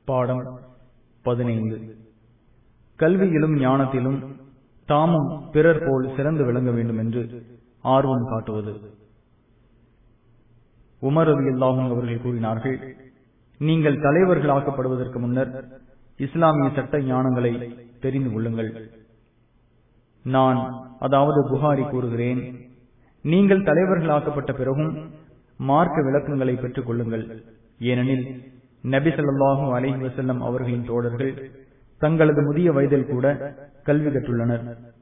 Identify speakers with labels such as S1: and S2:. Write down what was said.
S1: பாடம் பதினைந்து கல்வியிலும் ஞானத்திலும் தாமும் பிறர் போல் சிறந்து விளங்க வேண்டும் என்று ஆர்வம் காட்டுவது உமர் அலி அல்லாஹும் அவர்கள் கூறினார்கள் நீங்கள் தலைவர்களாக்கப்படுவதற்கு முன்னர் இஸ்லாமிய சட்ட ஞானங்களை தெரிந்து கொள்ளுங்கள் நான் அதாவது புகாரி கூறுகிறேன் நீங்கள் தலைவர்களாக்கப்பட்ட பிறகும் மார்க்க விளக்கங்களை பெற்றுக் கொள்ளுங்கள் ஏனெனில் நபி சொல்லாஹும் அலஹி வசல்லம் அவர்களின் தோழர்கள் தங்களது முதிய வயதில் கூட கல்வி கற்றுள்ளனர்